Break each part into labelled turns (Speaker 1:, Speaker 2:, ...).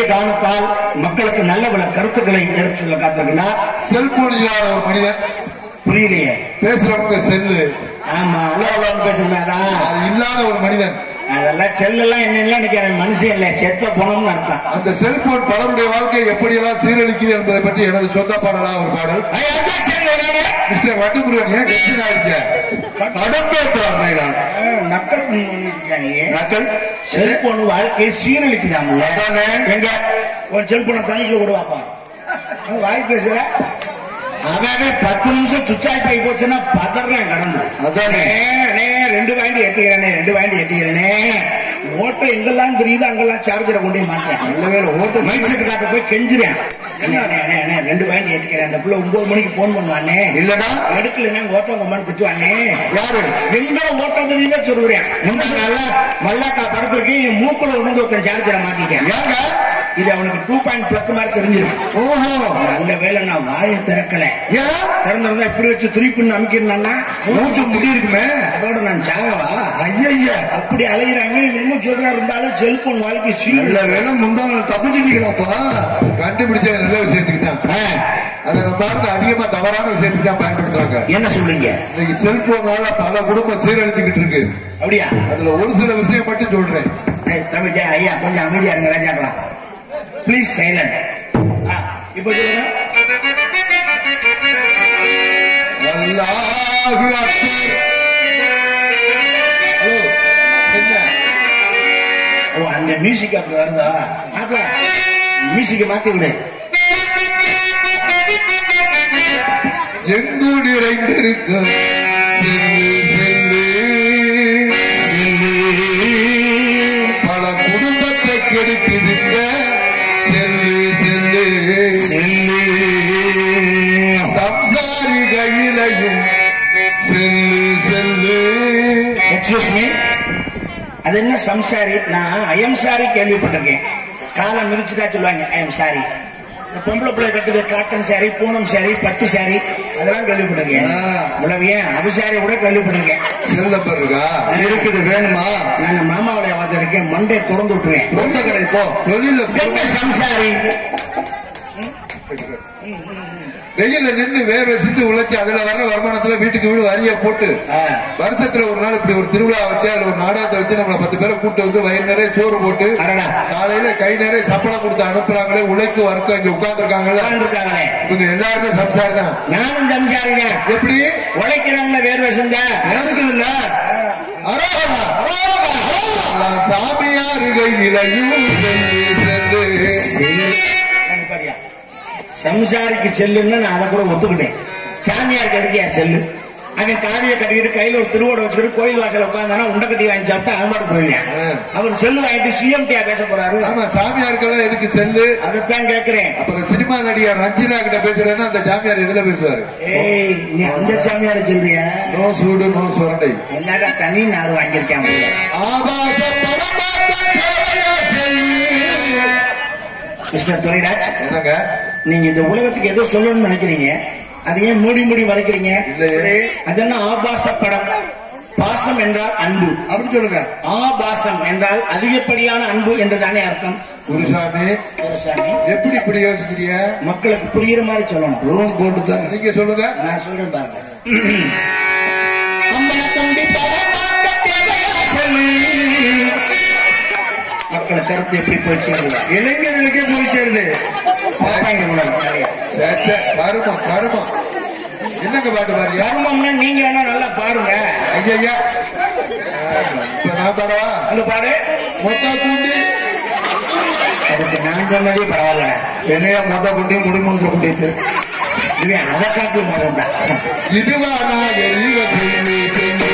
Speaker 1: காரணத்தால் மக்களுக்கு நல்ல பல கருத்துக்களை எடுத்து சொல்ல காத்திருக்கிறார்
Speaker 2: செல்போன் இல்லாத ஒரு மனிதன்
Speaker 1: புரியலையே
Speaker 2: பேசுறவங்க செல்லு
Speaker 1: ஆமா அவ்வளவு பேசுறாரா
Speaker 2: அது இல்லாத ஒரு மனிதன்
Speaker 1: அதெல்லாம் செல்லெல்லாம் என்னெல்லாம் இன்னைக்கு அவன் மனுஷன் இல்ல செத்த போனோம்னு அர்த்தம்
Speaker 2: அந்த செல்போன் பலருடைய வாழ்க்கையை எப்படியெல்லாம் சீரழிக்குது என்பதை பற்றி எனது சொந்த பாடலா ஒரு பாடல்
Speaker 1: ஐயா, அதான் சரி, வராதே.
Speaker 2: மிஸ்டர் வட்டுமுருகன் ஏன் டென்ஷன் ஆயிருக்க கடம்பேற்றார்
Speaker 1: நக்கல் பண்ணிருக்காங்க.
Speaker 2: நக்கல்
Speaker 1: செல்போன் வாழ்க்கையை சீரழிக்குதாம்ல
Speaker 2: அதானே.
Speaker 1: எங்க உன் செல்போனை தண்ணிக்குள்ள விடுவாப்பா அவன் வாய் பேசுற அவன் பத்து நிமிஷம் சுவிட்ச் ஆஃப் ஆகி போச்சுன்னா பதறேன் கடந்து
Speaker 2: அதானே.
Speaker 1: அண்ணே, ரெண்டு வாண்டி ஏத்திக்கிறேனே ரெண்டு வாண்டி ஏத்திக்கிறேனே ஓட்ட எங்கெல்லாம் தெரியுது அங்கெல்லாம் சார்ஜரை கொண்டு போய் மாட்டேன்
Speaker 2: நல்ல வேலை ஓட்டு
Speaker 1: மைக் செட் காட்ட போய் கெஞ்சுறேன் அண்ணே, அண்ணே, அண்ணே, அண்ணே, ரெண்டு வாண்டி ஏத்திக்கிறேன் அந்த புள்ள ஒன்பது மணிக்கு போன் பண்ணுவானே
Speaker 2: இல்லடா
Speaker 1: எடுக்கலன்னா ஓட்டம் கொம்பான்னு திட்டுவானே
Speaker 2: யாரு
Speaker 1: எங்க ஓட்டம் தெரியுதா சொல்லுறேன் இந்த நல்லா மல்லாக்கா படத்துக்கு என் மூக்குல விழுந்து ஒருத்தன் சார்ஜரை மாட்டிட்டேன்
Speaker 2: ஏங்க
Speaker 1: இது அவனுக்கு டூ பாயிண்ட் பிளஸ் மாதிரி தெரிஞ்சிருக்கு
Speaker 2: ஓஹோ
Speaker 1: நல்ல வேலை நான் வாயை திறக்கல
Speaker 2: ஏன்
Speaker 1: திறந்திருந்தா இப்படி வச்சு திருப்பின்னு அமைக்கிறான்னா
Speaker 2: மூச்சு முடி இருக்குமே
Speaker 1: அதோட நான் சாகவா
Speaker 2: ஐயா
Speaker 1: அப்படி அலைகிறாங்க இன்னும் சொல்றா இருந்தாலும் செல்போன் வாழ்க்கை
Speaker 2: நல்ல
Speaker 1: சீரல
Speaker 2: வேலை முந்தான தப்பிச்சுட்டீங்களாப்பா கண்டுபிடிச்ச நல்ல விஷயத்துக்கு தான் அதை நம்ம ஆளுங்க அதிகமா தவறான விஷயத்துக்கு தான் பயன்படுத்துறாங்க
Speaker 1: என்ன சொல்றீங்க
Speaker 2: இன்னைக்கு செல்போனால பல குடும்பம் சீரழிச்சுக்கிட்டு இருக்கு
Speaker 1: அப்படியா
Speaker 2: அதுல ஒரு சில விஷயம் மட்டும் சொல்றேன்
Speaker 1: ஏய், தம்பி டேய், ஐயா கொஞ்சம் அமைதியா இருங்க ராஜாக்கலாம் ப்ளீஸ் சைலண்ட் இப்போ சொல்லுங்க
Speaker 2: அல்லாஹு அக்பர். ஹலோ என்ன
Speaker 1: ஓ அந்த மியூசிக் அப்படி வருதா மாப்பிள மியூசிக்கை மாத்தி விடு
Speaker 2: எங்கு நிறைந்திருக்கும் செல்லு செல்லு பல குடும்பத்தை கெடுக்குதுங்க செல்லு செல்லு சம்சாரி கையிலையும் செல்லு செல்லு
Speaker 1: எக்ஸ்கியூஸ் மீ அது என்ன சம்சாரி நான் ஐஎம் சாரி கேள்விப்பட்டிருக்கேன் காலை மிதிச்சுட்டா சொல்லுவாங்க ஐஎம் சாரி இந்த பொம்பளை பிள்ளை கட்டுது காட்டன் சாரி பூனம் சாரி பட்டு சாரி அதெல்லாம் கேள்விப்பட்டிருக்கேன்
Speaker 2: ஆ.
Speaker 1: இவ்வளவு ஏன் அபிசாரி கூட கேள்விப்பட்டிருக்கேன்
Speaker 2: செல்லப்பர் இருக்கா இருக்குது வேணுமா
Speaker 1: நான் மாமாவளைய பார்த்திருக்கேன் மண்டை திறந்து விட்டுருவேன்
Speaker 2: கொண்ட கடை போ தொழில
Speaker 1: என்ன சம்சாரி
Speaker 2: வெயில்ல நின்னு வேர்வை சிந்து உழைச்சு அதுல வர்ற வருமானத்துல வீட்டுக்கு வீடு வரிய போட்டு
Speaker 1: ஆ.
Speaker 2: வருஷத்துல ஒரு நாள் இப்படி ஒரு திருவிழா வச்சு அதுல ஒரு நாடகத்தை வச்சு நம்மள பத்து பேரை கூட்டு வந்து வயிறு நிறைய சோறு போட்டு
Speaker 1: அடடா.
Speaker 2: காலையில கை நிறைய சப்பளம் கொடுத்து அனுப்புறாங்களே உழைக்கு வர்க்க இங்க உட்கார்ந்துருக்காங்கல்ல
Speaker 1: இருக்காங்களே
Speaker 2: இவங்க எல்லாருமே சம்சாரி தான்
Speaker 1: நானும் சம்சாரி தான்
Speaker 2: எப்படி
Speaker 1: உழைக்கிறாங்களே வேர்வை செஞ்சா
Speaker 2: இருக்குது இல்ல அரோகரா. அரோகரா. சாமியார் கையிலையும் செல்லு செல்லு
Speaker 1: பாரியா. சம்சாரிக்கு செல்லுன்னு நான் அதை கூட ஒத்துக்கிட்டேன் சாமியாருக்கு எதுக்கியா செல்லு அவன் காவிய கட்டிக்கிட்டு கையில ஒரு திருவோட வச்சுக்கிட்டு கோயில் வாசல் உட்காந்தானா உண்டை கட்டி வாங்கி சாப்பிட்டு அவன் பாட்டு போயிருவேன்
Speaker 2: ஆ.
Speaker 1: அவர் செல்லு வாங்கிட்டு சிஎம்டியா பேச போறாரு
Speaker 2: ஆமா சாமியாருக்கெல்லாம் எதுக்கு செல்லு
Speaker 1: அதைத்தான் கேட்கிறேன்
Speaker 2: அப்புறம் சினிமா நடிகர் ரஞ்சிதா கிட்ட பேசுறேன்னா அந்த சாமியார் இதுல பேசுவாரு
Speaker 1: ஏய் நீ அந்த சாமியார சொல்றியா
Speaker 2: நோ சூடு நோ சுரண்டை
Speaker 1: என்னடா தனி நாடு வாங்கியிருக்கேன் போல.
Speaker 2: ஆபாச பரமாத்த தேவையா செல்லு.
Speaker 1: மிஸ்டர் துரைராஜ்
Speaker 2: என்னங்க
Speaker 1: நீங்க இந்த உலகத்துக்கு ஏதோ சொல்லணும்னு நினைக்கிறீங்க அதை ஏன் மூடி மூடி மறைக்கிறீங்க
Speaker 2: இல்லையே.
Speaker 1: அது என்ன ஆபாச படம் பாசம் என்றால் அன்பு
Speaker 2: அப்படி சொல்லுங்க
Speaker 1: ஆபாசம் என்றால் அதிகப்படியான அன்பு என்றுதானே அர்த்தம்
Speaker 2: குருசாமி
Speaker 1: குருசாமி
Speaker 2: எப்படி இப்படி யோசிக்கிறீங்க
Speaker 1: மக்களுக்கு புரியுற மாதிரி சொல்லணும்
Speaker 2: ரூம் போட்டு தான் நீங்க சொல்லுங்க
Speaker 1: நான் சொல்றேன் பாருங்க அம்பல தம்பி பரமாத்த தேவையா சொல்லு. மக்கள் கருத்து எப்படி போய் சேருது
Speaker 2: இளைஞர்களுக்கே போய் சேருது
Speaker 1: பாப்பாங்க உலகம் நிறைய.
Speaker 2: சே, சே, கருமம் கருமம் என்னங்க பாட்டு பாருங்க
Speaker 1: கர்மம்னா நீங்க வேணா நல்லா பாருங்க
Speaker 2: ஐயா இப்ப நான் பாடவா
Speaker 1: அந்த பாடு
Speaker 2: மொத்தா கூண்டி
Speaker 1: அதுக்கு நான் சொன்னதே பரவாயில்ல
Speaker 2: என்னையா மொத்த குண்டி முடிமுன்ற குண்டிட்டு
Speaker 1: இவன் அதை காட்டு மோதம்டா
Speaker 2: இதுவா நான் எரிவ சொல்லி சொல்லி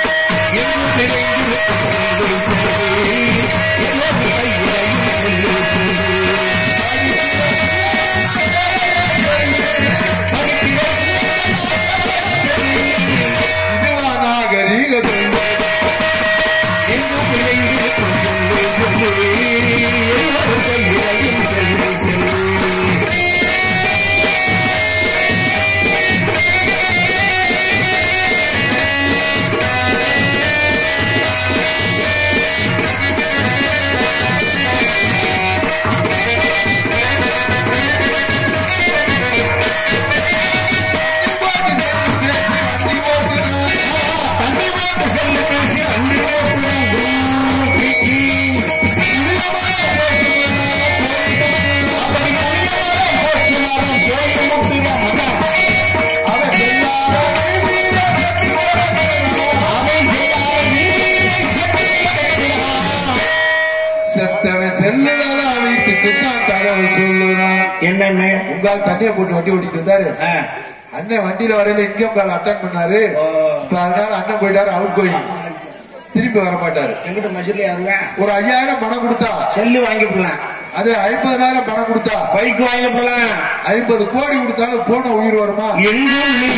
Speaker 2: இதுவா நாகரீக சொல்லி
Speaker 1: ஆ
Speaker 2: செத்தவன் செல்லுதான் வீட்டுக்கு தான் தகவல் சொல்லுறான்
Speaker 1: என்னன்னு
Speaker 2: உங்கால் தண்ணியை போட்டு வண்டி ஓட்டிட்டு வந்தாரு
Speaker 1: ஆ.
Speaker 2: அண்ணன் வண்டியில வரையில இன்கம் கால் அட்டன் பண்ணாரு
Speaker 1: ஓ.
Speaker 2: இப்ப அதனால அண்ணன் போயிட்டாரு அவுட் கோயிங் திருப்பி வர மாட்டாரு
Speaker 1: எங்கிட்ட மசிலி வருவேன்
Speaker 2: ஒரு ஐயாயிரம் பணம் கொடுத்தா
Speaker 1: செல்லு வாங்கி போடலாம்
Speaker 2: அது ஐம்பதாயிரம் பணம் கொடுத்தா
Speaker 1: பைக் வாங்கி போடலாம்
Speaker 2: ஐம்பது கோடி கொடுத்தாலும் போன உயிர் வருமா
Speaker 1: எங்கும் நீ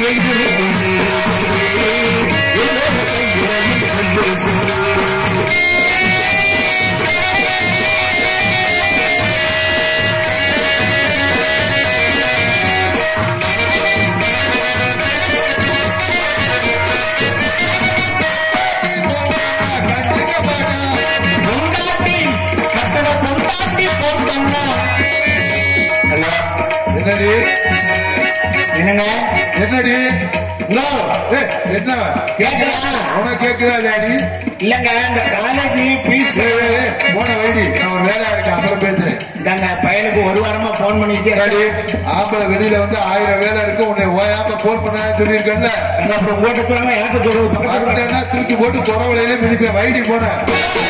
Speaker 1: பொண்டாட்டி கட்டண பொண்டாட்டி போட்டோம்னா ஹலோ
Speaker 2: என்னடி
Speaker 1: என்னங்க
Speaker 2: என்னடி
Speaker 1: நோ
Speaker 2: ஏய், என்ன
Speaker 1: கேட்கலாம்
Speaker 2: உனக்கு கேக்குதா டாடி
Speaker 1: இல்லங்க இந்த காலேஜ் பீஸ்
Speaker 2: போன வைடி நான் ஒரு வேலையா இருக்கேன் அப்புறம் பேசுறேன்
Speaker 1: தாங்க பையனுக்கு ஒரு வாரமா போன் பண்ணிட்டே
Speaker 2: டாடி ஆம்பளை வெளியில வந்து ஆயிரம் வேலை இருக்கு உன்னை ஓயாம போன் பண்ண சொல்லியிருக்கேன்ல
Speaker 1: அங்க அப்புறம் ஓட்ட சொல்லாம எனக்கு சொல்றது பக்கத்துல
Speaker 2: வந்துட்டேன்னா தூக்கி போட்டு குறவலையிலே மிதிப்பேன் வைடி போனேன்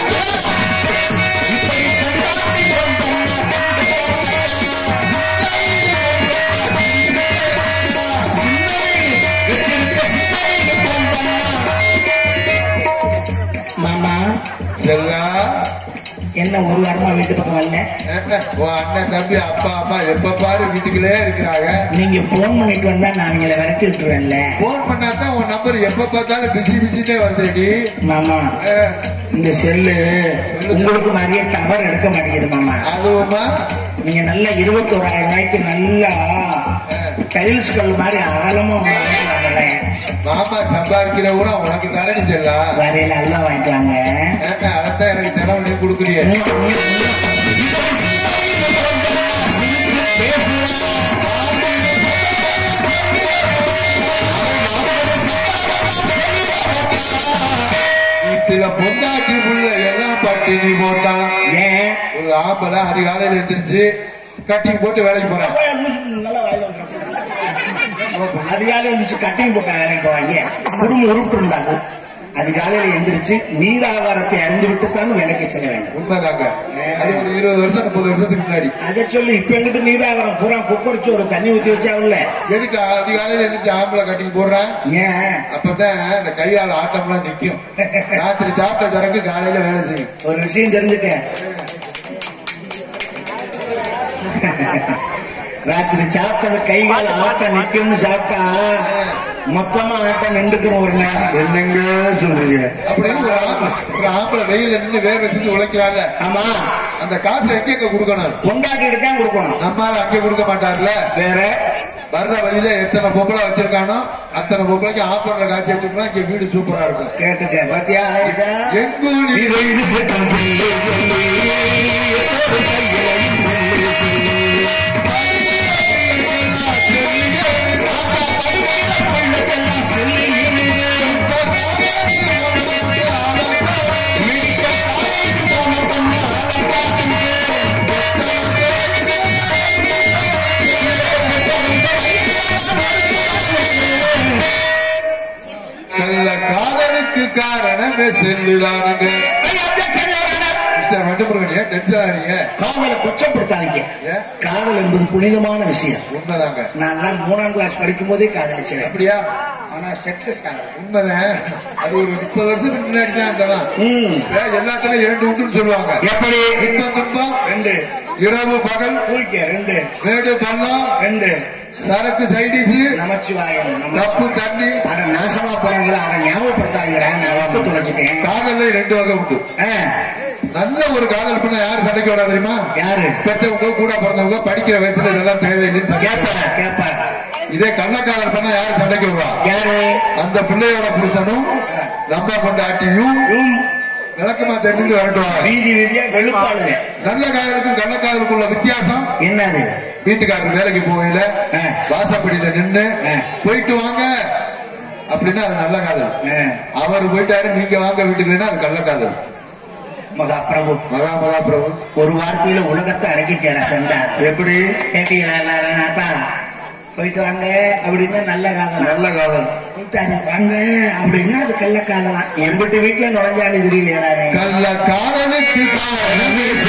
Speaker 1: மாமா
Speaker 2: செல்லா
Speaker 1: என்ன ஒரு வாரமா வீட்டு பக்கம் வரல
Speaker 2: உன் அண்ணன் தம்பி அப்பா அம்மா எப்ப பாரு வீட்டுக்குள்ளே இருக்கிறாங்க
Speaker 1: நீங்க போன் பண்ணிட்டு வந்தா நான் அவங்கள விரட்டி விட்டுருவேன்ல
Speaker 2: போன் பண்ணாதான் உன் நம்பர் எப்ப பார்த்தாலும் பிஸி பிஸினே வருதுடி
Speaker 1: மாமா
Speaker 2: அஹ்,
Speaker 1: இந்த செல்லு உங்களுக்கு மாதிரியே டவர் எடுக்க மாட்டேங்குது மாமா
Speaker 2: அதுவுமா
Speaker 1: நீங்க நல்லா இருபத்தோராயிரம் ரூபாய்க்கு நல்லா டைல்ஸ் கல் மாதிரி அகலமும் வாங்கலாம்.
Speaker 2: மாமா சம்பாதிக்கிற ஊரா உனக்கு தானே செல்லா
Speaker 1: வரையில அல்வா வாங்கிட்டு வாங்க
Speaker 2: அதான் எனக்கு தினம் நீ கொடுக்குறிய வீட்டுல பொண்டாட்டி புள்ள எல்லாம் பட்டினி போட்டான்
Speaker 1: ஏன்
Speaker 2: ஒரு ஆம்பளை அதிகாலையில எந்திரிச்சு கட்டிங் போட்டு வேலைக்கு போறான்
Speaker 1: அதிகாலை எழுந்திரிச்சு கட்டிங் போட்டா வேலைக்கு போவாங்க குடும்பம் உருப்பிட்டுருந்தாங்க அதிகாலையில எந்திரிச்சு நீராகாரத்தை அறிந்து விட்டு தான் வேலைக்கு செல்ல வேண்டும்
Speaker 2: உண்மைதாங்க அது ஒரு இருபது வருஷம் முப்பது வருஷத்துக்கு முன்னாடி
Speaker 1: அதை சொல்லி இப்ப எங்கிட்ட நீராகாரம் பூரா குக்கரிச்சு ஒரு தண்ணி ஊத்தி வச்சாவுல்ல
Speaker 2: எதுக்கு அதிகாலையில எந்திரிச்சு ஆம்பளை கட்டிங் போடுறான்
Speaker 1: ஏன்
Speaker 2: அப்பதான் இந்த கையால ஆட்டம்லாம் நிக்கும் ராத்திரி சாப்பிட்ட சரக்கு காலையில வேலை செய்யும்
Speaker 1: ஒரு விஷயம் தெரிஞ்சுட்டேன் ராத்திரி சாப்பிட்டது கைகால ஆட்டம் நிக்கும்னு சாப்பிட்டா மொத்தமா ஆட்டம் நின்றுக்கிறோம் ஒரு நேரம்
Speaker 2: என்னங்க சொல்றீங்க அப்படி ஒரு ஆம்பளை ஒரு ஆம்பளை வெயில நின்று வேர்வை செஞ்சு உழைக்கிறான்ல
Speaker 1: ஆமா
Speaker 2: அந்த காசை எங்க எங்க கொடுக்கணும்
Speaker 1: கொண்டாட்டிட்டு தான் கொடுக்கணும்
Speaker 2: நம்மால அங்கே கொடுக்க மாட்டார்ல
Speaker 1: வேற
Speaker 2: வர்ற வழியில எத்தனை பொம்பளை வச்சிருக்கானோ அத்தனை பொம்பளைக்கு ஆப்பர்ல காசு வச்சுக்கணும் இங்க வீடு சூப்பரா இருக்கும்
Speaker 1: கேட்டுக்க பாத்தியா ஐயா?
Speaker 2: எங்கூடி
Speaker 1: இறைந்து பெற்ற சொல்லு, சொல்லு, எப்போது கையிலையும் சொல்லு, சொல்லு. பள்ளத்தெல்லாம் சொல்லு, மெடிக்கல் காலேஜ் போன பொண்ணு
Speaker 2: நல்ல காதலுக்கு காரணமே செல்லுதானுங்க மிஸ்டர் வண்டுமுருகன் ஏன் டென்ஷன் ஆறீங்க
Speaker 1: காதலை கொச்சப்படுத்தாதீங்க
Speaker 2: ஏன்?
Speaker 1: காதல் என்பது புனிதமான விஷயம்
Speaker 2: உண்மைதாங்க
Speaker 1: நான் எல்லாம் மூணாம் கிளாஸ் படிக்கும் போதே காதலிச்சேன்
Speaker 2: அப்படியா
Speaker 1: ஆனா சக்சஸ் ஆகல
Speaker 2: உண்மைதான் அது ஒரு முப்பது வருஷத்துக்கு முன்னாடி தான் இருந்தலாம்
Speaker 1: ம்.
Speaker 2: எல்லாத்துலயும் இரண்டு உண்டுன்னு சொல்லுவாங்க
Speaker 1: எப்படி
Speaker 2: இன்பம் துன்பம்
Speaker 1: ரெண்டு
Speaker 2: இரவு பகல்
Speaker 1: தூக்கிய ரெண்டு
Speaker 2: மேடு பள்ளம்
Speaker 1: ரெண்டு
Speaker 2: சரக்கு சைடிஸ்
Speaker 1: நமச்சிவாயம்
Speaker 2: தப்பு
Speaker 1: நமச்சிவாயம்.
Speaker 2: தண்ணி
Speaker 1: அட நாசமா போறாங்களா அட ஞாபகப்படுத்தாதீங்கிறேன் நான் வந்து தொலைச்சிட்டேன்
Speaker 2: காதல்ல ரெண்டு வகை உண்டு
Speaker 1: ஆ,
Speaker 2: நல்ல ஒரு காதல் பண்ண யாரு சண்டைக்கு வரா தெரியுமா
Speaker 1: யாரு
Speaker 2: பெற்றவங்க கூட பிறந்தவங்க படிக்கிற வயசுல இதெல்லாம் தேவையில்லைன்னு சண்டை
Speaker 1: கேப்ப கேப்ப
Speaker 2: இதே கள்ளக்காதல் பண்ண யாரு சண்டைக்கு வருவா
Speaker 1: யாரு
Speaker 2: அந்த பிள்ளையோட புருஷனும் நம்ம கொண்டாட்டியும்
Speaker 1: உம்,
Speaker 2: விளக்கமா தெரிஞ்சு வரட்டுவாங்க
Speaker 1: வீதி வீதியா வெளுப்பாளுங்க
Speaker 2: நல்ல காதலுக்கும் கள்ளக்காதலுக்குள்ள வித்தியாசம்
Speaker 1: என்னது
Speaker 2: வீட்டுக்காரர் வேலைக்கு போகையில
Speaker 1: ஆ.
Speaker 2: வாசப்படியில நின்னு
Speaker 1: ஆ.
Speaker 2: போயிட்டு வாங்க அப்படின்னா அது நல்ல காதல்
Speaker 1: ஆ,
Speaker 2: அவர் போயிட்டாரு நீங்க வாங்க வீட்டுக்குன்னா அது கள்ளக்காதல்
Speaker 1: மகாபிரபு
Speaker 2: மகா மகா பிரபு
Speaker 1: ஒரு வார்த்தையில உலகத்தை அடக்கிட்டேடா சண்டா
Speaker 2: எப்படி
Speaker 1: கேட்டீங்களா எல்லாரும் ஆத்தா போயிட்டு வாங்க அப்படின்னா நல்ல காதல்
Speaker 2: நல்ல காதல்
Speaker 1: கூட்டாரு வாங்க அப்படின்னா அது கள்ள காதலாம் எம்பிட்டு வீட்டுல நுழைஞ்சாலும் தெரியலையா
Speaker 2: கள்ள காதலுக்கு காரணமே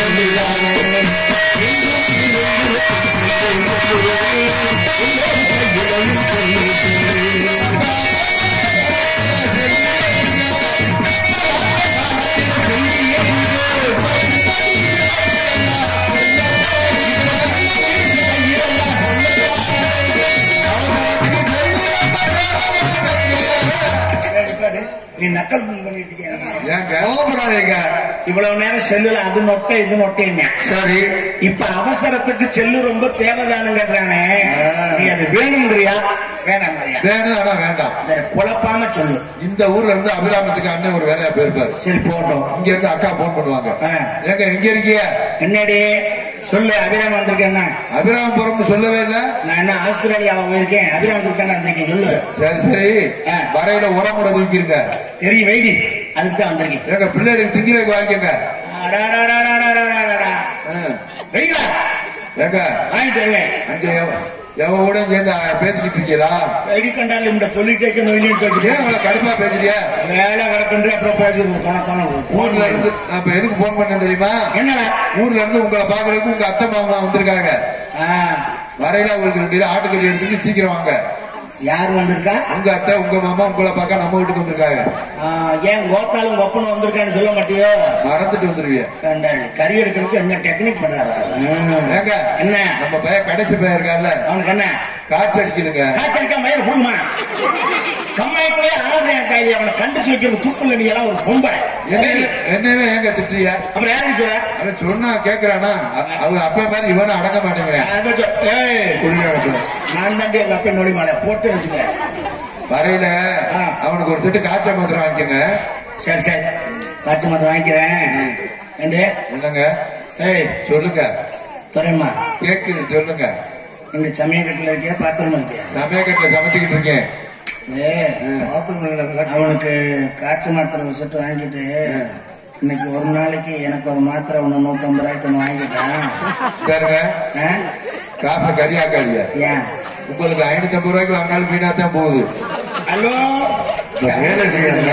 Speaker 1: நீ நக்கல் பண்ணிட்டு இருக்கியா?
Speaker 2: ஏங்க
Speaker 3: கோபப்படாதீங்க
Speaker 1: இவ்வளவு நேரம் செல்லுல அது நொட்டை இது நொட்டைங்க
Speaker 3: சரி
Speaker 1: இப்ப அவசரத்துக்கு செல்லு ரொம்ப தேவைதானுங்கிறானே
Speaker 3: ஆ.
Speaker 1: நீ அது வேணுங்கிறியா வேணாங்கிறியா
Speaker 2: வேணும் ஆனா வேண்டாம்
Speaker 1: அதை குழப்பாம சொல்லு
Speaker 2: இந்த ஊர்ல இருந்து அபிராமத்துக்கு அண்ணன் ஒரு வேலையா போயிருப்பாரு
Speaker 1: சரி போட்டோம்
Speaker 2: இங்க இருந்து அக்கா போன் பண்ணுவாங்க
Speaker 1: ஆ.
Speaker 2: ஏங்க எங்க இருக்கீங்க
Speaker 1: என்னடி சொல்லு அபிராமம் வந்திருக்கேன்
Speaker 2: அபிராமபுரம் சொல்லவே இல்ல
Speaker 1: நான் என்ன ஆஸ்திரேலியாவை போயிருக்கேன் அபிராமத்துக்கு தானே வந்திருக்கேன் சொல்லு
Speaker 2: சரி சரி
Speaker 1: ஆ.
Speaker 2: வரையில உரம் கூட தூக்கிருங்க
Speaker 1: தெரியும் வெயிடி அதுக்கு தான் வந்திருக்கேன்
Speaker 2: எங்க பிள்ளைகளுக்கு திங்கிறதுக்கு வாங்கிக்கங்க
Speaker 1: அடாடாடாடாடாடாடா.
Speaker 2: ஆ.
Speaker 1: வெயிடா
Speaker 2: ஏங்க
Speaker 1: வாங்கிட்டு வருவேன்
Speaker 2: அங்க எவ- எவ கூட சேர்ந்து பேசிக்கிட்டு இருக்கீங்களா
Speaker 1: வெடி கண்டாலும் இந்த சொல்லிட்டே நோயின்னு
Speaker 2: ஏன்
Speaker 1: சொல்லிட்டு
Speaker 2: அவளை கடுப்பா பேசுறியா
Speaker 1: வேலை கிடக்குன்ற அப்புறம் பேசுறது தொண தொண
Speaker 2: ஊர்ல இருந்து நான் இப்ப எதுக்கு போன் பண்ணேன் தெரியுமா
Speaker 1: என்னடா
Speaker 2: ஊர்ல இருந்து உங்களை பாக்குறதுக்கு உங்க அத்தை மாமா வந்திருக்காங்க
Speaker 1: ஆ,
Speaker 2: வரையில உங்களுக்கு ரெண்டு கிலோ ஆட்டுக்கறி எடுத்துட்டு சீக்கிரம் வாங்க
Speaker 1: யார் வந்திருக்கா
Speaker 2: உங்க அத்தை உங்க மாமா உங்களை பார்க்க நம்ம வீட்டுக்கு வந்திருக்காங்க
Speaker 1: ஆ, ஏன் கோத்தாலும் ஒப்பனும் வந்திருக்கான்னு சொல்ல மாட்டியோ
Speaker 2: மறந்துட்டு வந்துருவிய
Speaker 1: கண்டாள் கறி எடுக்கிறதுக்கு என்ன டெக்னிக் பண்றாரு
Speaker 2: ஏங்க
Speaker 1: என்ன
Speaker 2: நம்ம பையன் கடைசி பையன் இருக்கார்ல
Speaker 1: அவனுக்கு என்ன
Speaker 2: காய்ச்சல் அடிக்குதுங்க
Speaker 1: காய்ச்சலுக்கா மயிர் போடுமா கம்மாய்க்குள்ளே ஆடுறேன் கைதி அவனை கண்டிச்சு வைக்கிறது துப்புல நீ எல்லாம் ஒரு பொம்பளை
Speaker 2: என்னையவே என்னையவே ஏங்க திட்டுறிய
Speaker 1: அப்புறம் யாருக்கு சொல்ல
Speaker 2: அவன் சொன்னா கேக்குறானா அ- அவன் அப்பா மாதிரி இவனும் அடங்க மாட்டேங்கிறேன்
Speaker 1: அதான் சொல். ஏய்,
Speaker 2: குடிகாரத்துல
Speaker 1: நான் தாண்டி எங்க அப்பா நோடி மாலை போட்டு வச்சுக்க
Speaker 2: வரையில
Speaker 1: ஆ.
Speaker 2: அவனுக்கு ஒரு செட்டு காய்ச்சல் மாத்திரம் வாங்கிக்கோங்க
Speaker 1: சரி சரி காய்ச்சி மாத்திரம் வாங்கிக்கிறேன் ஏண்டே
Speaker 2: என்னங்க
Speaker 1: ஏய்
Speaker 2: சொல்லுங்க
Speaker 1: துறைமா
Speaker 2: கேக்குது சொல்லுங்க
Speaker 1: இந்த சமயக்கட்டில் இருக்கியா பாத்திரம் இருக்கியா
Speaker 2: சமயக்கட்டுல சமைச்சுக்கிட்டு இருக்கேன்
Speaker 1: ஏ அவனுக்கு காய்ச்சல் மாத்திரை ஒரு செட்டு வாங்கிட்டு இன்னைக்கு ஒரு நாளைக்கு எனக்கு ஒரு மாத்திரை ஒண்ணு நூத்தம்பது ரூபாய்க்கு ஒண்ணு வாங்கிட்டேன்
Speaker 2: பாருங்க
Speaker 1: ஆ?
Speaker 2: காசை கரியாக்காதிய
Speaker 1: ஏன்
Speaker 2: உங்களுக்கு ஐநூத்தி ஐம்பது ரூபாய்க்கு வாங்கினாலும் வீணா தான் போகுது
Speaker 1: ஹலோ
Speaker 3: வேலை செய்யறதா?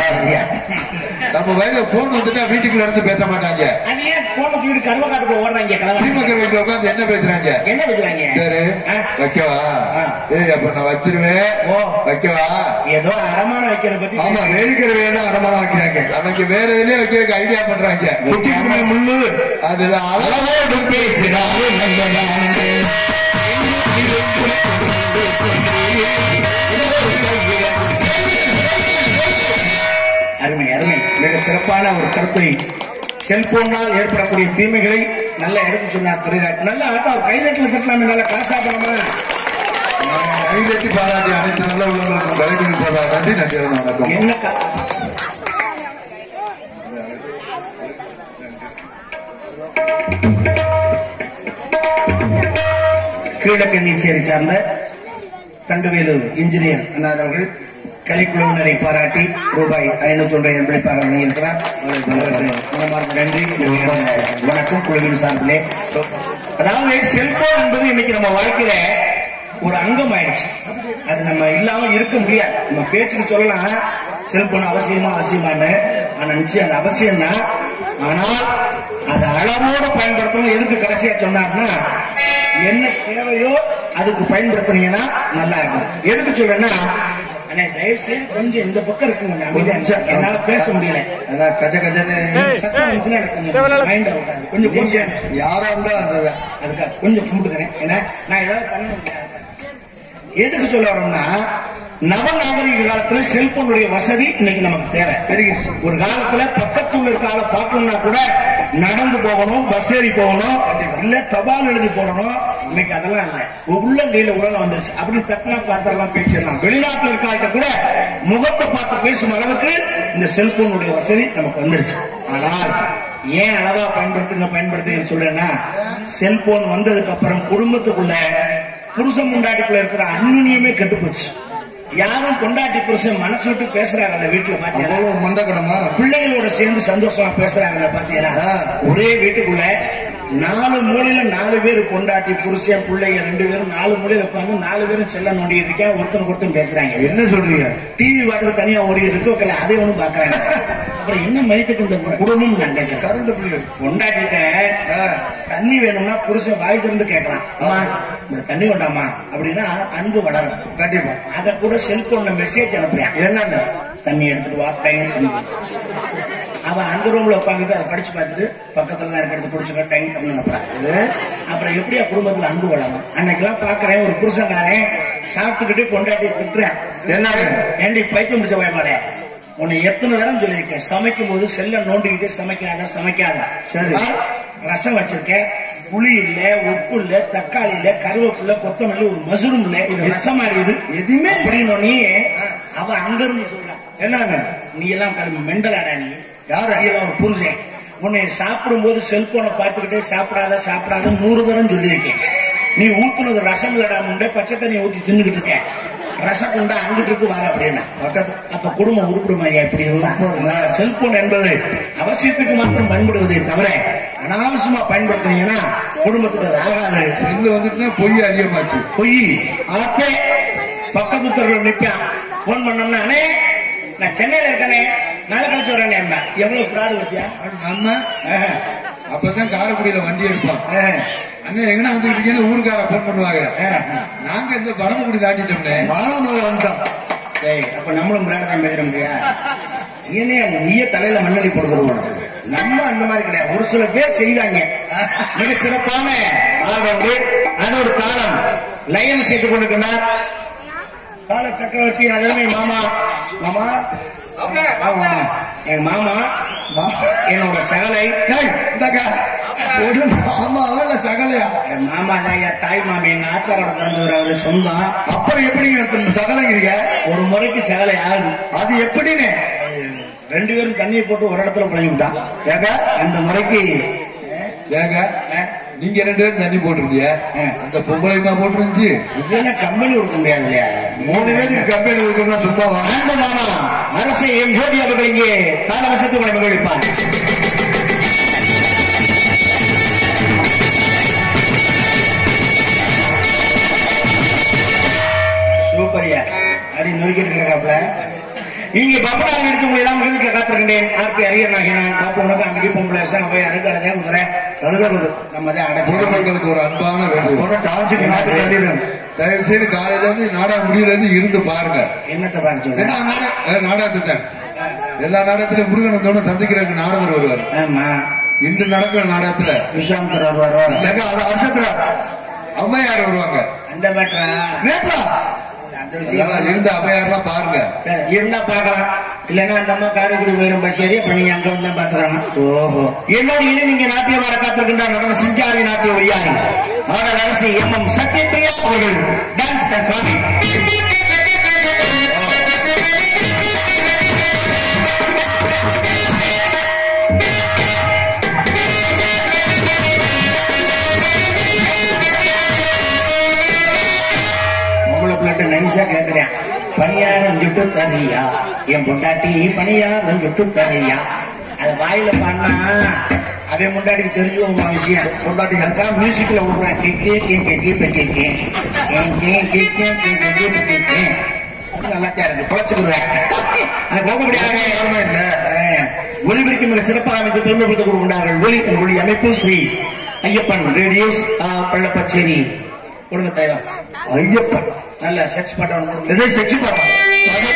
Speaker 2: நம்ம வயல போன் வந்துட்டா வீட்டுக்குள்ள இருந்து பேச மாட்டாங்க
Speaker 1: அது ஏன் போன தூக்கிட்டு கருவ காட்டுக்குள்ள ஓடுறாங்க கலவா
Speaker 2: சீமக்கர் வீட்டுல உட்காந்து என்ன பேசுறாங்க
Speaker 1: என்ன வைக்கிறாங்க
Speaker 2: சரி
Speaker 1: ஆ?
Speaker 2: வைக்கவா
Speaker 1: ஆ.
Speaker 2: ஏய் அப்ப நான் வச்சிருவேன்
Speaker 1: ஓ.
Speaker 2: வைக்கவா
Speaker 1: ஏதோ அடமானம் வைக்கிறத பத்தி
Speaker 3: ஆமா வேடிக்கிற வேலை அடமானம் ஆக்கிறாங்க
Speaker 2: நமக்கு வேற இதுலயே வைக்கிறதுக்கு ஐடியா பண்றாங்க
Speaker 3: குட்டிக்குமே முள்ளு
Speaker 2: அதுல அளவு
Speaker 3: அளவோடு பேசினாலும் நல்லதானே.
Speaker 1: அருமை அருமை மிக சிறப்பான ஒரு கருத்தை செல்போனால் ஏற்படக்கூடிய தீமைகளை நல்லா எடுத்து சொன்னார் துறைராஜ் நல்ல ஆட்டா கைதட்டில் தட்டலாமே நல்ல காசா பணமா
Speaker 2: கைதட்டி பாராட்டி அனைத்து நல்ல உள்ளவர்களுக்கும் விலைக்கு சொல்றா நன்றி நன்றி வணக்கம்
Speaker 1: என்ன கா- கீழக்கண்ணீச்சேரி சார்ந்த தண்டுவேலு இன்ஜினியர் அண்ணார் அவர்கள் கலைக்குழுவினரை பாராட்டி ரூபாய் ஐநூத்தி ஒன்றை அன்பளிப்பாக வழங்கியிருக்கிறார் அவருக்கு மனமார்ந்த நன்றி வணக்கம் குழுவின் சார்பிலே அதாவது செல்போன் என்பது இன்னைக்கு நம்ம வாழ்க்கையில ஒரு அங்கம் ஆயிடுச்சு அது நம்ம இல்லாம இருக்க முடியாது நம்ம பேச்சுக்கு சொல்லலாம் செல்போன் அவசியமா அவசியமான்னு ஆனா நிச்சயம் அது அவசியம் தான் ஆனால் அதை அளவோடு பயன்படுத்தணும் எதுக்கு கடைசியா சொன்னார்னா என்ன தேவையோ அதுக்கு பயன்படுத்துனீங்கன்னா நல்லா இருக்கும் எதுக்கு சொல்றேன்னா அண்ணே தயவு செய்து கொஞ்சம் இந்த பக்கம் இருக்குங்க கொஞ்சம் அமைதியா இருங்க. என்னால பேச முடியல
Speaker 3: அதான் கஜ கஜன்னு
Speaker 1: சத்தம் வந்துச்சுன்னா எனக்கு கொஞ்சம் மைண்ட் அவுட் ஆகுது கொஞ்சம் கொஞ்சம்
Speaker 3: யாரா இருந்தா அந்த
Speaker 1: அதுக்காக கொஞ்சம் கும்பிட்டுக்கிறேன் ஏன்னா நான் ஏதாவது பண்ண முடியாது எதுக்கு சொல்ல வரோம்னா நவநாகரிக காலத்துல செல்போனுடைய வசதி இன்னைக்கு நமக்கு தேவை பெருகிருச்சு ஒரு காலத்துல பக்கத்துல இருக்க ஆளை பார்க்கணும்னா கூட நடந்து போகணும் பஸ் ஏறி போகணும் இல்ல தபால் எழுதி போடணும் இன்னைக்கு அதெல்லாம் இல்ல உள்ளங்கையில உலகம் வந்துருச்சு அப்படி தட்டினா பார்த்தெல்லாம் பேசிடலாம் வெளிநாட்டுல இருக்க ஆள்கிட்ட கூட முகத்தை பார்த்து பேசும் அளவுக்கு இந்த செல்போனுடைய வசதி நமக்கு வந்துருச்சு ஆனால் ஏன் அளவா பயன்படுத்துங்க பயன்படுத்துங்கன்னு சொல்றேன்னா செல்போன் வந்ததுக்கு அப்புறம் குடும்பத்துக்குள்ள புருஷன் முண்டாட்டிக்குள்ள இருக்கிற அந்யுன்யமே கெட்டு போச்சு யாரும் பொண்டாட்டி புருஷன் மனசு விட்டு பேசுறாங்கல்ல வீட்டுல பாத்தீங்களா
Speaker 3: அவ்வளவு மண்டக்கடமா
Speaker 1: பிள்ளைகளோட சேர்ந்து சந்தோஷமா பேசுறாங்கல்ல பாத்தீங்களா
Speaker 3: ஆ.
Speaker 1: ஒரே வீட்டுக்குள்ள நாலு மூலையில நாலு பேர் பொண்டாட்டி புருஷன் பிள்ளைங்க ரெண்டு பேரும் நாலு மூலையில உட்காந்து நாலு பேரும் செல்ல நோண்டிட்டு இருக்கேன் ஒருத்தருக்கு ஒருத்தர் பேசுறாங்க
Speaker 3: என்ன சொல்றீங்க
Speaker 1: டிவி வாட்டுக்கு தனியா ஓடிட்டு இருக்கு உட்கார்ந்து அதை ஒண்ணும் பாக்குறாங்க அப்புறம் என்ன மயத்துக்கு இந்த குடும்பம் நான் கேட்கிறேன்
Speaker 3: கரண்ட் பில்லு
Speaker 1: பொண்டாட்டிட்ட தண்ணி வேணும்னா புருஷன் வாய் திறந்து கேட்கலாம் அம்மா இந்த தண்ணி வேண்டாமா அப்படின்னா அன்பு வளரும்
Speaker 3: கண்டிப்பா
Speaker 1: அத கூட செல்போன்ல மெசேஜ் அனுப்புறேன்
Speaker 3: என்னன்னு
Speaker 1: தண்ணி எடுத்துட்டு வா டைம் அவன் அந்த ரூம்ல உட்காந்துட்டு அதை படிச்சு பார்த்துட்டு பக்கத்துல தான் இருக்கிறது குடிச்சுக்க டைம் கம்மி அனுப்புறான் அப்புறம் எப்படியா குடும்பத்துல அன்பு வளரும் அன்னைக்கெல்லாம் பாக்குறேன் ஒரு புருஷன்காரன் சாப்பிட்டுக்கிட்டு பொண்டாட்டி திட்டுறேன்
Speaker 3: என்னன்னு
Speaker 1: ஏண்டி பைத்தியம் முடிச்ச பயமாலே உன்னை எத்தனை தரம் சொல்லியிருக்கேன் சமைக்கும் போது செல்ல நோண்டிக்கிட்டு சமைக்காத சமைக்காத
Speaker 3: சரி.
Speaker 1: பார், ரசம் வச்சிருக்கேன் புளி இல்ல உப்பு இல்ல தக்காளி இல்ல கருவேப்பில்ல கொத்தமல்லி ஒரு மசுரும் இல்ல இது ரசம் இது
Speaker 3: எதுவுமே இல்ல.
Speaker 1: அப்படின்னு நீ அவ அங்க இருந்து சொல்றான்
Speaker 3: என்னங்க
Speaker 1: நீ எல்லாம் கிளம்பி மெண்டலாடா நீ
Speaker 3: யாரு?
Speaker 1: நீ எல்லாம் ஒரு புருஷன் உன்னை சாப்பிடும் போது செல்போனை பார்த்துக்கிட்டே சாப்பிடாத சாப்பிடாத நூறு தரம் சொல்லியிருக்கேன் நீ ஊத்துனது ரசம் இல்லடா முண்டை பச்சை தண்ணி ஊத்தி தின்னுகிட்டு இருக்க ரசம் குண்டா அங்கிட்டு இருக்கு வர அப்படின்னா
Speaker 3: பக்கத்து
Speaker 1: அப்ப குடும்பம் உருப்பிடுமாய்யா இப்படி இருந்தா செல்போன் என்பது அவசியத்துக்கு மாத்திரம் பயன்படுவதே தவிர அனாவசியமா பயன்படுத்துனீங்கன்னா குடும்பத்துக்கு அது ஆகாது
Speaker 2: செல்லு வந்துட்டுனா பொய் அதிகமாச்சு
Speaker 1: பொய் அத்தே பக்கத்து தெருவில் நிற்கான் போன் பண்ணோம்னா அண்ணே நான் சென்னையில இருக்கனே நாளை கழிச்சு வரேனே அண்ணா எவ்வளவு பிராடு வச்சியா
Speaker 2: நம்ம அப்பதான் காரைக்குடியில வண்டி எடுப்பான் அண்ணன் எங்கனா வந்துட்டு இருக்கீங்கன்னு ஊருக்கார போன் பண்ணுவாங்க நாங்க இந்த பரமக்குடி தாண்டிட்டோம்னே
Speaker 3: மானாமலை வந்துட்டான்
Speaker 1: டேய் அப்ப நம்மளும் பிராடு தான் பேசுற முடியா ஏனே நீயே தலையில மண்ணலி கொடுக்குறோம் நம்ம அந்த மாதிரி கிடையாது ஒரு சில பேர் செய்வாங்க மிக சிறப்பான ஆடோடு அதோட தாளம் லயம் செய்து கொண்டிருக்கிறார் கால சக்கரவர்த்தி அதே மாமா மாமா ஆமா எங்க மாமா என்னோட சகலை
Speaker 3: டேய், இந்தாக்க. ஒரு மாமாவா இல்ல சகலையா
Speaker 1: என் மாமா தான் என் தாய் மாமி எங்க ஆத்தாரோட பிறந்தவர் அவரு சொந்தம்
Speaker 3: அப்புறம் எப்படிங்க இப்ப சகலைங்கிறீங்க
Speaker 1: ஒரு முறைக்கு சகலை ஆகுது
Speaker 3: அது எப்படின்னு
Speaker 1: ரெண்டு பேரும் தண்ணியை போட்டு ஒரு இடத்துல பழகி விட்டான்
Speaker 3: ஏங்க
Speaker 1: அந்த முறைக்கு
Speaker 2: ஏங்க
Speaker 1: அஹ்,
Speaker 2: நீங்க ரெண்டு பேரும் தண்ணி போட்டிருந்தீங்க அந்த பொம்பளைமா போட்டுருந்துச்சு
Speaker 1: இது என்ன கம்பெனி கொடுக்க முடியாது இல்லையா
Speaker 3: மூணு பேருக்கு கம்பெனி கொடுக்கணும்னா சும்மாவா
Speaker 1: அந்த மாமா அரசு எம் ஜோதி அவர்கள் இங்கே தானவசத்துக்கு மகிழ்ப்பார் சூப்பரியா அடி நொறுக்கிட்டு இருக்காப்ல இங்க பப்படாங்க எடுத்து உங்களை எல்லாம் வீட்டுல காத்திருக்கின்றேன் ஆர்பி அரியர் நாகினான் பாப்பு உனக்கு அங்கே பொம்பளை சாங்க போய் அரைக்கடதே குதிரை
Speaker 3: கழுதகுது
Speaker 1: நம்ம தான் அடைச்சு
Speaker 2: பொதுமக்களுக்கு ஒரு அன்பான வேண்டுகோள்
Speaker 3: ஒரு டான்ஸுக்கு நாட்டு தள்ளிடும்
Speaker 2: தயவு செய்து காலையில இருந்து நாடகம் முடியல இருந்து இருந்து பாருங்க
Speaker 1: என்னத்தை பார்க்க சொல்றேன்
Speaker 2: எல்லா நாடக- அஹ் நாடகத்தை தான். எல்லா நாடகத்திலும் முருகன் வந்தோட சந்திக்கிறதுக்கு நாடகர் வருவார்
Speaker 1: ஆமா
Speaker 2: இன்று நடக்கிற நாடகத்துல
Speaker 1: விஷாந்தர் வருவாரோ
Speaker 3: ஏங்க அது அர்த்தத்துல
Speaker 2: அம்மையார் வருவாங்க
Speaker 1: அந்த மேட்டரா
Speaker 3: நேற்றா
Speaker 1: அந்த
Speaker 2: அதனால
Speaker 1: விஷயம்
Speaker 2: இருந்த அம்மையார்லாம் பாருங்க
Speaker 1: சரி, இருந்தா பார்க்கலாம் இல்லைன்னா அந்த அம்மா காரைக்குடி போயிரும் சரி அப்ப நீங்க அங்க வந்து பாத்துக்கலாம்
Speaker 3: ஓஹோ
Speaker 1: என்னோட இனி நீங்க நாட்டியம் ஆட காத்திருக்கின்ற நடன சிங்காரி நாட்டிய ஒய்யாரி ஆடல் அரசி எம் எம் சத்யபிரியா அவர்கள் டான்ஸ் காமி உங்களை பிள்ளைட்டு நைஸா கேக்குறேன் பணியாரம் சுட்டு தரியா என் பொண்டாட்டி பணியாரம் சுட்டு தரியா அது வாயில பாடினா அவன் முண்டாட்டிக்கு தெரிஞ்சு போகுமா விஷயம் பொண்டாட்டி அதுக்காக மியூசிக்ல விடுறான் கே கே கே கே கே கே கே கே கே கே கே கே கே கே கே கே கே நல்லா தான் இருக்கு குறைச்சுக்குறேன் அது போக முடியாது
Speaker 3: யாருமே இல்ல
Speaker 1: ஒளிபெருக்கி மிக சிறப்பாக அமைத்து பெருமைப்படுத்திக் கொண்டார்கள் ஒளி ஒளி அமைப்பு ஸ்ரீ ஐயப்பன் ரேடியோஸ் பள்ளப்பச்சேரி கொடுங்க தலைவா
Speaker 3: ஐயப்பன்
Speaker 1: நல்ல செக்ஸ் பட்டம்
Speaker 3: இதை செச்சு பாருங்க